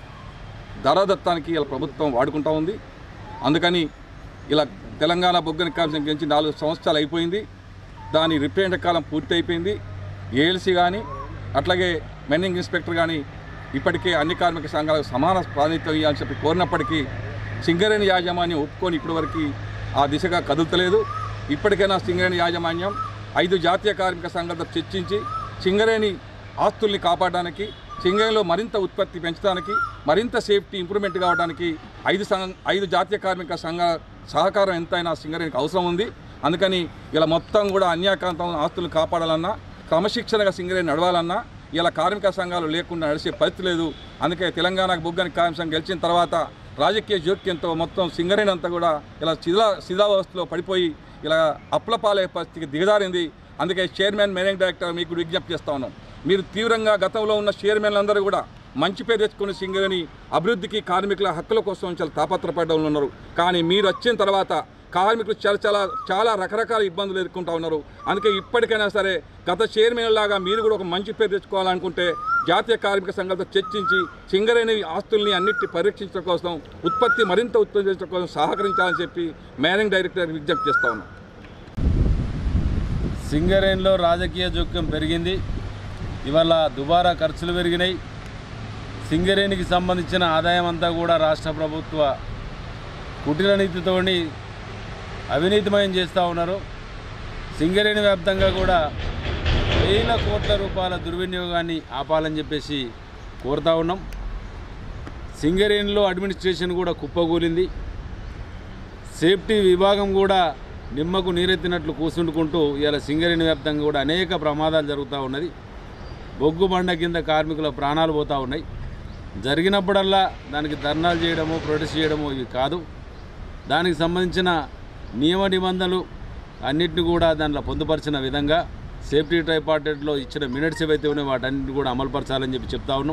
ధరాదత్తానికి ఇలా ప్రభుత్వం వాడుకుంటూ ఉంది అందుకని ఇలా తెలంగాణ బొగ్గని కాల్సిన గురించి నాలుగు సంవత్సరాలు అయిపోయింది దాని రిప్రజెంట్ కాలం పూర్తి అయిపోయింది ఏఎల్సీ కానీ అట్లాగే మెన్నింగ్ ఇన్స్పెక్టర్ కానీ ఇప్పటికే అన్ని కార్మిక సంఘాలకు సమాన ప్రాతినిధ్యం ఇవ్వాలని చెప్పి కోరినప్పటికీ సింగరేణి యాజమాన్యం ఒప్పుకొని ఇప్పటివరకు ఆ దిశగా కదులుతలేదు ఇప్పటికైనా సింగరేణి యాజమాన్యం ఐదు జాతీయ కార్మిక సంఘాలతో చర్చించి సింగరేణి ఆస్తుల్ని కాపాడడానికి సింగరేణిలో మరింత ఉత్పత్తి పెంచడానికి మరింత సేఫ్టీ ఇంప్రూవ్మెంట్ కావడానికి ఐదు సంఘ ఐదు జాతీయ కార్మిక సంఘ సహకారం ఎంతైనా సింగరేణికి అవసరం ఉంది అందుకని ఇలా మొత్తం కూడా అన్యాకాంతం ఆస్తులు కాపాడాలన్నా క్రమశిక్షణగా సింగరేణి నడవాలన్నా ఇలా కార్మిక సంఘాలు లేకుండా నడిచే పరిస్థితి లేదు అందుకే తెలంగాణకు బొగ్గని కార్మిక సంఘం గెలిచిన తర్వాత రాజకీయ జోక్యంతో మొత్తం సింగరేణి అంతా కూడా ఇలా శిథిలా శిథిలావస్థలో పడిపోయి ఇలా అప్లపాలే పరిస్థితికి దిగజారింది అందుకే చైర్మన్ మేనేజింగ్ డైరెక్టర్ మీకు విజ్ఞప్తి చేస్తా ఉన్నాం మీరు తీవ్రంగా గతంలో ఉన్న చైర్మన్లందరూ కూడా మంచి పేరు తెచ్చుకుని సింగరేణి అభివృద్ధికి కార్మికుల హక్కుల కోసం చాలా తాపత్రపడ్డం ఉన్నారు కానీ మీరు వచ్చిన తర్వాత కార్మికులు చాలా చాలా చాలా రకరకాల ఇబ్బందులు ఎదుర్కొంటూ ఉన్నారు అందుకే ఇప్పటికైనా సరే గత చైర్మన్ లాగా మీరు కూడా ఒక మంచి పేరు తెచ్చుకోవాలనుకుంటే జాతీయ కార్మిక సంఘాలతో చర్చించి సింగరేణి ఆస్తుల్ని అన్నిటి పరీక్షించడం కోసం ఉత్పత్తి మరింత ఉత్పత్తి చేయడం కోసం సహకరించాలని చెప్పి మేనేజింగ్ డైరెక్టర్ విజ్ఞప్తి చేస్తా ఉన్నాం సింగరేణిలో రాజకీయ జోక్యం పెరిగింది ఇవాళ దుబారా ఖర్చులు పెరిగినాయి సింగరేణికి సంబంధించిన ఆదాయం అంతా కూడా రాష్ట్ర ప్రభుత్వ కుటిల నీతితోని అవినీతిమయం చేస్తూ ఉన్నారు సింగరేణి వ్యాప్తంగా కూడా వేల కోట్ల రూపాయల దుర్వినియోగాన్ని ఆపాలని చెప్పేసి కోరుతా ఉన్నాం సింగరేణిలో అడ్మినిస్ట్రేషన్ కూడా కుప్పగూలింది సేఫ్టీ విభాగం కూడా నిమ్మకు నీరెత్తినట్లు కూసుండుకుంటూ ఇలా సింగరేణి వ్యాప్తంగా కూడా అనేక ప్రమాదాలు జరుగుతూ ఉన్నది బొగ్గు బండ కింద కార్మికుల ప్రాణాలు పోతూ ఉన్నాయి జరిగినప్పుడల్లా దానికి ధర్నాలు చేయడము ప్రొటెస్ట్ చేయడము ఇవి కాదు దానికి సంబంధించిన నియమ నిబంధనలు అన్నిటిని కూడా దాంట్లో పొందుపరిచిన విధంగా సేఫ్టీ ట్రైపార్టెట్లో ఇచ్చిన మినిట్స్ ఏవైతే ఉన్నాయో వాటన్నిటిని కూడా అమలుపరచాలని చెప్పి చెప్తా ఉన్నాం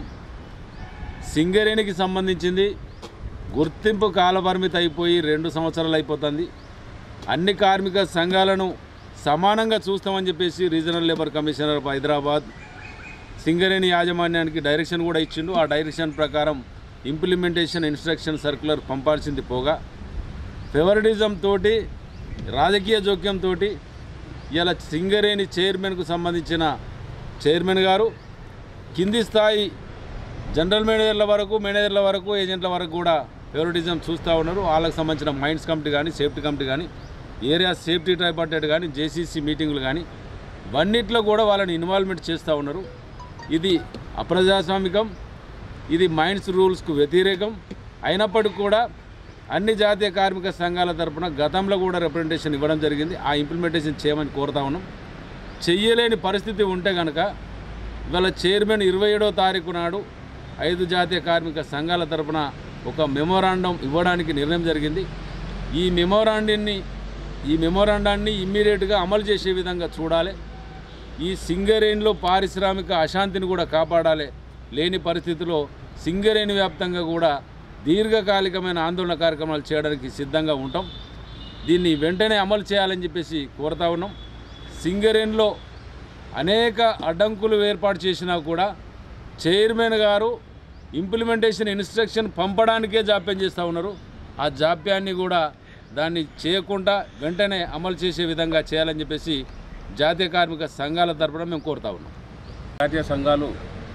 సింగరేణికి సంబంధించింది గుర్తింపు కాలపరిమితి అయిపోయి రెండు సంవత్సరాలు అయిపోతుంది అన్ని కార్మిక సంఘాలను సమానంగా చూస్తామని చెప్పేసి regional labour commissioner of Hyderabad Singareni యాజమాన్యానికి డైరెక్షన్ కూడా ఇచ్చిండు ఆ డైరెక్షన్ ప్రకారం ఇంప్లిమెంటేషన్ ఇన్స్ట్రక్షన్ సర్క్యులర్ పంపాల్సింది పోగా ఫేవరిటిజం తోటి రాజకీయ జోక్యంతో ఇలా సింగరేణి చైర్మన్కు సంబంధించిన చైర్మన్ గారు కింది స్థాయి జనరల్ మేనేజర్ల వరకు మేనేజర్ల వరకు ఏజెంట్ల వరకు కూడా ఫేవరిటిజం చూస్తూ ఉన్నారు వాళ్ళకి సంబంధించిన మైండ్స్ కమిటీ కానీ సేఫ్టీ కమిటీ కానీ ఏరియా సేఫ్టీ ట్రైపార్టెడ్ కానీ జేసీసీ మీటింగులు కానీ వన్నిట్లో కూడా వాళ్ళని ఇన్వాల్వ్మెంట్ చేస్తూ ఉన్నారు ఇది అప్రజాస్వామికం ఇది మైండ్స్ రూల్స్కు వ్యతిరేకం అయినప్పటికీ కూడా అన్ని జాతీయ కార్మిక సంఘాల తరపున గతంలో కూడా రిప్రజెంటేషన్ ఇవ్వడం జరిగింది ఆ ఇంప్లిమెంటేషన్ చేయమని కోరుతా ఉన్నాం చెయ్యలేని పరిస్థితి ఉంటే కనుక ఇవాళ చైర్మన్ ఇరవై ఏడో తారీఖు నాడు ఐదు జాతీయ కార్మిక సంఘాల తరపున ఒక మెమోరాండం ఇవ్వడానికి నిర్ణయం జరిగింది ఈ మెమోరాండాన్ని ఈ మెమోరాండాన్ని ఇమ్మీడియట్గా అమలు చేసే విధంగా చూడాలి ఈ సింగరేణిలో పారిశ్రామిక అశాంతిని కూడా కాపాడాలి లేని పరిస్థితిలో సింగరేణి వ్యాప్తంగా కూడా దీర్ఘకాలికమైన ఆందోళన కార్యక్రమాలు చేయడానికి సిద్ధంగా ఉంటాం దీన్ని వెంటనే అమలు చేయాలని చెప్పేసి కోరుతా ఉన్నాం సింగరేణిలో అనేక అడ్డంకులు ఏర్పాటు చేసినా కూడా చైర్మన్ గారు ఇంప్లిమెంటేషన్ ఇన్స్ట్రక్షన్ పంపడానికే జాప్యం చేస్తూ ఉన్నారు ఆ జాప్యాన్ని కూడా దాన్ని చేయకుండా వెంటనే అమలు చేసే విధంగా చేయాలని చెప్పేసి జాతీయ కార్మిక సంఘాల తరపున మేము కోరుతా ఉన్నాం జాతీయ సంఘాలు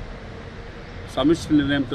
సమిష్టి నిర్ణయంతో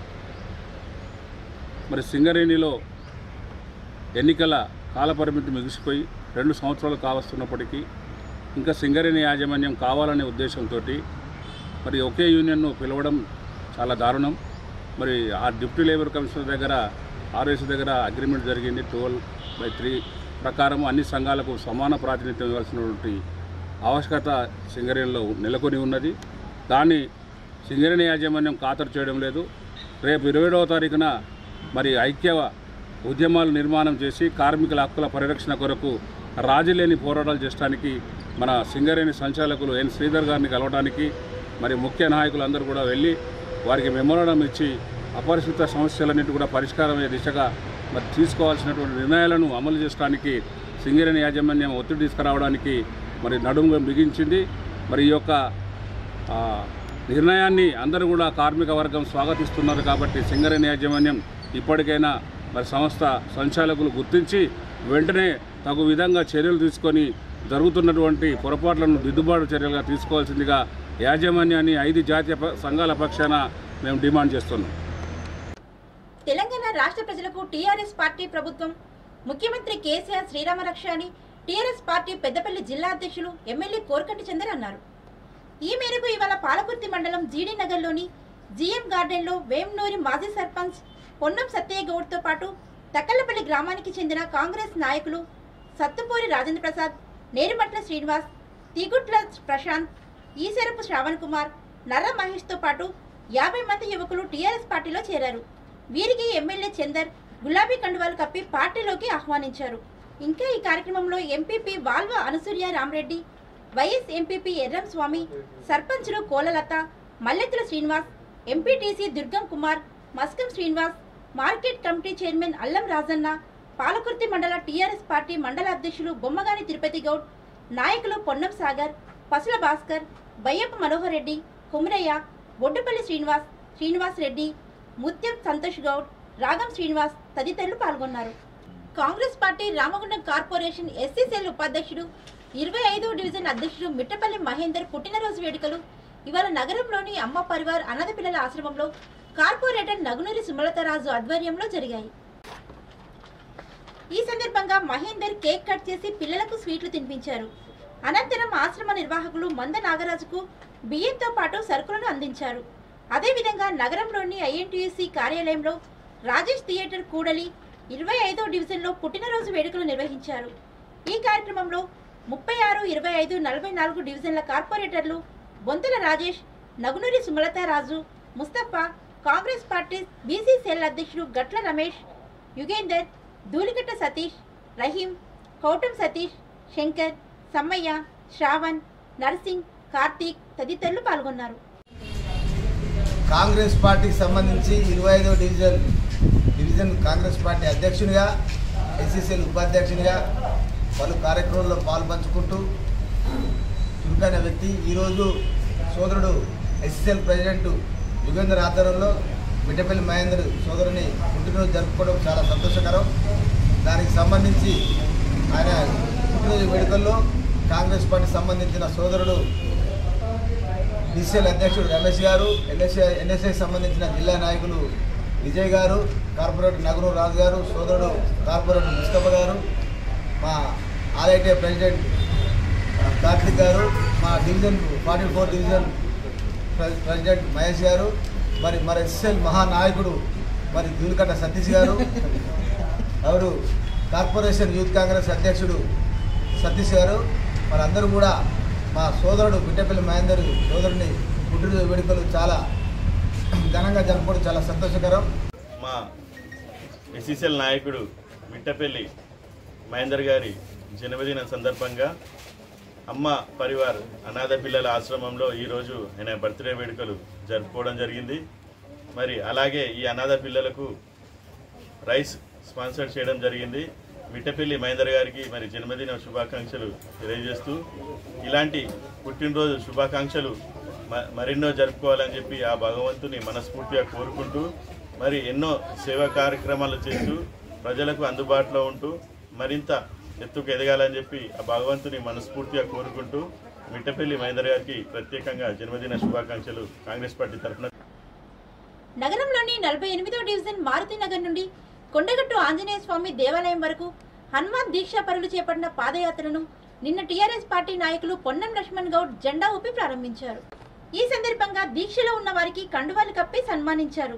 మరి సింగరేణిలో ఎన్నికల కాలపరిమితి ముగిసిపోయి రెండు సంవత్సరాలు కావస్తున్నప్పటికీ ఇంకా సింగరేణి యాజమాన్యం కావాలనే ఉద్దేశంతో మరి ఒకే యూనియన్ను పిలవడం చాలా దారుణం మరి ఆ డిప్యూటీ లేబర్ కమిషనర్ దగ్గర ఆర్ఎస్ దగ్గర అగ్రిమెంట్ జరిగింది ట్వెల్వ్ బై త్రీ ప్రకారం అన్ని సంఘాలకు సమాన ప్రాతినిధ్యం ఇవ్వాల్సినటువంటి ఆవశ్యకత సింగరేణిలో నెలకొని ఉన్నది దాన్ని సింగరేణి యాజమాన్యం ఖాతరు చేయడం లేదు రేపు ఇరవై ఏడవ తారీఖున మరి ఐక్య ఉద్యమాలు నిర్మాణం చేసి కార్మికుల హక్కుల పరిరక్షణ కొరకు రాజీలేని పోరాటాలు చేయడానికి మన సింగరేణి సంచాలకులు ఎన్ శ్రీధర్ గారిని కలవడానికి మరి ముఖ్య నాయకులు అందరూ కూడా వెళ్ళి వారికి మెమోరాండం ఇచ్చి అపరిశుద్ధ సమస్యలన్నింటి కూడా పరిష్కారమయ్యే దిశగా మరి తీసుకోవాల్సినటువంటి నిర్ణయాలను అమలు చేయడానికి సింగరేణి యాజమాన్యం ఒత్తిడి తీసుకురావడానికి మరి నడుము బిగించింది మరి ఈ యొక్క ఆ, నిర్ణయాన్ని అందరూ కూడా కార్మిక వర్గం స్వాగతిస్తున్నారు కాబట్టి సింగరేణి యాజమాన్యం ఇప్పటికైనా మరి సంస్థ సంచాలకులు గుర్తించి వెంటనే తగు విధంగా చర్యలు తీసుకొని జరుగుతున్నటువంటి పొరపాట్లను దిద్దుబాటు చర్యలుగా తీసుకోవాల్సిందిగా యాజమాన్యాన్ని ఐదు జాతీయ ప- సంఘాల పక్షాన మేము డిమాండ్ చేస్తున్నాం తెలంగాణ రాష్ట్ర ప్రజలకు టీఆర్ఎస్ పార్టీ ప్రభుత్వం ముఖ్యమంత్రి కేసీఆర్ శ్రీరామరక్ష అని టీఆర్ఎస్ పార్టీ పెద్దపల్లి జిల్లా అధ్యక్షులు ఎమ్మెల్యే కోరకంటి చందర్ అన్నారు ఈ మేరకు ఇవాళ పాలకుర్తి మండలం జీడీ నగర్లోని జీఎం గార్డెన్లో వేంనూరి మాజీ సర్పంచ్ పొన్నం సత్తయ్య గౌడ్తో పాటు తక్కలపల్లి గ్రామానికి చెందిన కాంగ్రెస్ నాయకులు సత్తుపూరి రాజేంద్ర ప్రసాద్ నేరుమట్ల శ్రీనివాస్ తిగుట్ల ప్రశాంత్ ఈసరపు శ్రావణ్ కుమార్ నర్ర మహేష్తో పాటు యాభై మంది యువకులు టీఆర్ఎస్ పార్టీలో చేరారు వీరికి ఎమ్మెల్యే చందర్ గులాబీ కండువాలు కప్పి పార్టీలోకి ఆహ్వానించారు ఇంకా ఈ కార్యక్రమంలో MPP Valva Anasuya Ramareddy vice MPP Erram Swamy సర్పంచులు Kolalatha Mallethula Srinivas MPTC Durgam Kumar Maskam Srinivas market committee chairman Allam Rajanna Palakurthi మండల టీఆర్ఎస్ పార్టీ మండల అధ్యక్షులు బొమ్మగాని తిరుపతి గౌడ్ నాయకులు పొన్నం సాగర్ పసుల భాస్కర్ బయ్యప్ప మనోహర్ రెడ్డి కుమరయ్య బొడ్డుపల్లి శ్రీనివాస్ శ్రీనివాస్ రెడ్డి ముత్యం సంతోష్ గౌడ్ రాగం శ్రీనివాస్ తదితరులు పాల్గొన్నారు Congress party Ramagundam corporation SC cell ఉపాధ్యక్షుడు ఇరవై ఐదో డివిజన్ అధ్యక్షుడు మిట్టపల్లి మహేందర్ పుట్టినరోజు వేడుకలు ఇవాళ నగరంలోని అమ్మ పరివార్ అనాథ పిల్లల ఆశ్రమంలో కార్పొరేటర్ నగునూరి సుమలతరాజు ఆధ్వర్యంలో జరిగాయి ఈ సందర్భంగా మహేందర్ కేక్ కట్ చేసి పిల్లలకు స్వీట్లు తినిపించారు అనంతరం ఆశ్రమ నిర్వాహకులు మంద నాగరాజుకు బియ్యంతో పాటు సరుకులను అందించారు అదేవిధంగా నగరంలోని ఐఎన్టీయూసీ కార్యాలయంలో రాజేష్ థియేటర్ కూడలి ఇరవై ఐదో డివిజన్లో పుట్టినరోజు వేడుకలు నిర్వహించారు ఈ కార్యక్రమంలో ముప్పై ఆరు ఇరవై ఐదు నలభై నాలుగు డివిజన్ల కార్పొరేటర్లు Bonthula Rajesh Nagunuri Sumalatharaju Mustafa Congress party BC cell అధ్యక్షుడు గట్ల రమేష్ యుగేందర్ ధూళికట్ట సతీష్ రహీం కౌటం సతీష్ శంకర్ సమ్మయ్య శ్రావణ్ నర్సింగ్ కార్తీక్ తదితరులు పాల్గొన్నారు కాంగ్రెస్ పార్టీకి సంబంధించి ఇరవై ఐదో డివిజన్ డివిజన్ కాంగ్రెస్ పార్టీ అధ్యక్షునిగా ఎస్సీసీఎల్ ఉపాధ్యక్షునిగా పలు కార్యక్రమాల్లో పాల్పంచుకుంటూ చురుకైన వ్యక్తి ఈరోజు సోదరుడు ఎస్సీఎల్ ప్రెసిడెంట్ యుగేందర్ ఆధ్వర్యంలో మిట్టపల్లి మహేందర్ సోదరుని పుట్టినరోజు జరుపుకోవడం చాలా సంతోషకరం దానికి సంబంధించి ఆయన పుట్టినరోజు వేడుకల్లో కాంగ్రెస్ పార్టీ సంబంధించిన సోదరుడు బీసీఎల్ అధ్యక్షుడు రమేష్ గారు ఎన్ఎస్ఐ ఎన్ఎస్ఐ సంబంధించిన జిల్లా నాయకులు విజయ్ గారు కార్పొరేటర్ నగరు రాజు గారు సోదరుడు కార్పొరేటర్ ముస్తఫా గారు మా ఆర్ఐటీ ప్రెసిడెంట్ ఆ, కార్తిక్ గారు మా డివిజన్ ఫార్టీ ఫోర్ డివిజన్ ప్రె- ప్రెసిడెంట్ మహేష్ గారు మరి మరి ఎస్ఎల్ మహానాయకుడు మరి దూలికట్ట సతీష్ గారు ఎవరు కార్పొరేషన్ యూత్ కాంగ్రెస్ అధ్యక్షుడు సతీష్ గారు మరి అందరూ కూడా మా సోదరుడు బిడ్డపల్లి మహేందర్ సోదరుని పుట్టినరోజు వేడుకలు చాలా ఘనంగా జరుపుకోవడం చాలా సంతోషకరం మా ఎస్సీసీఎల్ నాయకుడు మిట్టపల్లి మహేందర్ గారి జన్మదిన సందర్భంగా అమ్మ పరివార్ అనాథ పిల్లల ఆశ్రమంలో ఈరోజు ఆయన బర్త్డే వేడుకలు జరుపుకోవడం జరిగింది మరి అలాగే ఈ అనాథ పిల్లలకు రైస్ స్పాన్సర్ చేయడం జరిగింది మిట్టపల్లి మహేందర్ గారికి మరి జన్మదిన శుభాకాంక్షలు తెలియజేస్తూ ఇలాంటి పుట్టినరోజు శుభాకాంక్షలు మ- మరెన్నో జరుపుకోవాలని చెప్పి ఆ భగవంతుని మనస్ఫూర్తిగా కోరుకుంటూ మరి ఎన్నో సేవా కార్యక్రమాలు చేస్తూ ప్రజలకు అందుబాటులో ఉంటూ మరింత ఎత్తుకు ఎదగాలని చెప్పి ఆ భగవంతుని మనస్ఫూర్తిగా కోరుకుంటూ మిట్టపల్లి మహేందర్ గారికి ప్రత్యేకంగా జన్మదిన శుభాకాంక్షలు కాంగ్రెస్ పార్టీ తరఫున నగరంలోని నలభై ఎనిమిదో డివిజన్ మారుతి నగర్ నుండి కొండగట్టు ఆంజనేయ స్వామి దేవాలయం వరకు హనుమాన్ దీక్షా పరులు చేపట్టిన పాదయాత్రను నిన్న టీఆర్ఎస్ పార్టీ నాయకులు పొన్నం లక్ష్మణ్ గౌడ్ జెండా ఊపి ప్రారంభించారు ఈ సందర్భంగా దీక్షలో ఉన్న వారికి కండువాలు కప్పి సన్మానించారు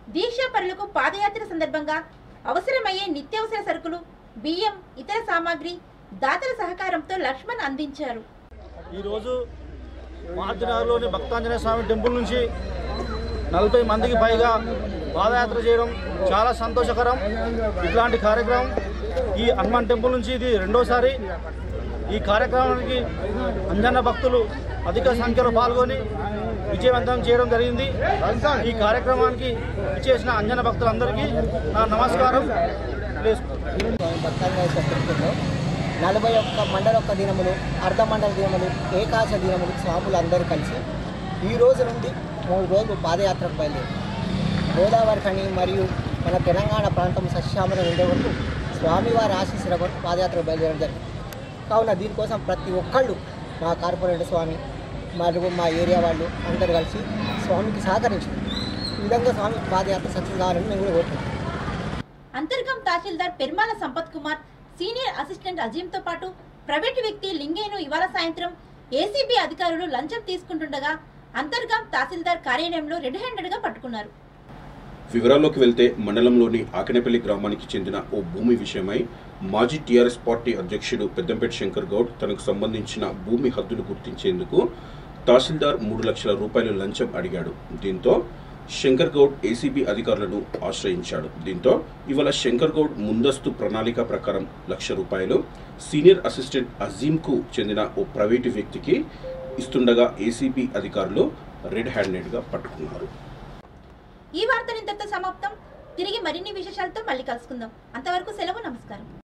దీక్షా పరులకు పాదయాత్ర సందర్భంగా అవసరమయ్యే నిత్యావసర సరుకులు బియ్యం ఇతర సామాగ్రి దాతల సహకారంతో లక్ష్మణ్ అందించారు ఈరోజు మాదినగర్లోని భక్తాంజనేయ స్వామి టెంపుల్ నుంచి నలభై మందికి పైగా పాదయాత్ర చేయడం చాలా సంతోషకరం ఇట్లాంటి కార్యక్రమం ఈ హనుమాన్ టెంపుల్ నుంచి ఇది రెండోసారి ఈ కార్యక్రమానికి అంజన్న భక్తులు అధిక సంఖ్యలో పాల్గొని విజయవంతం చేయడం జరిగింది ఈ కార్యక్రమానికి ఇచ్చేసిన అంజన భక్తులందరికీ నా నమస్కారం భక్తంగా నలభై ఒక్క మండల ఒక్క దినములు అర్ధ మండల దినములు ఏకాశ దినములు స్వాములు అందరూ కలిసి ఈ రోజు నుండి మూడు రోజులు పాదయాత్రకు బయలుదేరి గోదావరి ఖని మరియు మన తెలంగాణ ప్రాంతం సస్యామలం ఉండే వరకు స్వామివారి ఆశీస్సుల కొరకు పాదయాత్రకు బయలుదేరడం జరిగింది కావున దీనికోసం ప్రతి ఒక్కళ్ళు మా కార్పొరేటర్ స్వామి మరియు మా ఏరియా వాళ్ళు అందరూ కలిసి స్వామికి సహకరించారు ఈ విధంగా స్వామి పాదయాత్ర సక్సెస్ కావాలని మేము కూడా కోరుకుంటున్నాం అంతర్గం తహసీల్దార్ పెర్మాల సంపత్ కుమార్ సీనియర్ అసిస్టెంట్ అజీంతో పాటు ప్రైవేటు వ్యక్తి లింగేను ఇవాళ సాయంత్రం ఏసీబీ అధికారులు లంచం తీసుకుంటుండగా అంతర్గం తహసీల్దార్ కార్యాలయంలో రెడ్ హ్యాండెడ్ గా పట్టుకున్నారు వివరాల్లోకి వెళ్తే మండలంలోని ఆకినపల్లి గ్రామానికి చెందిన ఓ భూమి విషయమై మాజీ టీఆర్ఎస్ పార్టీ అధ్యక్షుడు పెద్దంపేట శంకర్ గౌడ్ తనకు సంబంధించిన భూమి హద్దులు గుర్తించేందుకు తహసీల్దార్ మూడు లక్షల రూపాయలు లంచం అడిగాడు దీంతో శంకర్ గౌడ్ ఏసీబీ అధికారులను ఆశ్రయించాడు దీంతో ఇవాళ శంకర్ గౌడ్ ముందస్తు ప్రణాళిక ప్రకారం లక్ష రూపాయలు సీనియర్ అసిస్టెంట్ అజీంకు చెందిన ఓ ప్రైవేటు వ్యక్తికి ఇస్తుండగా ఏసీబీ అధికారులు రెడ్ హ్యాండెడ్గా పట్టుకున్నారు ఈ వార్త ఇంతటితో సమాప్తం తిరిగి మరిన్ని విశేషాలతో మళ్ళీ కలుసుకుందాం అంతవరకు సెలవు నమస్కారం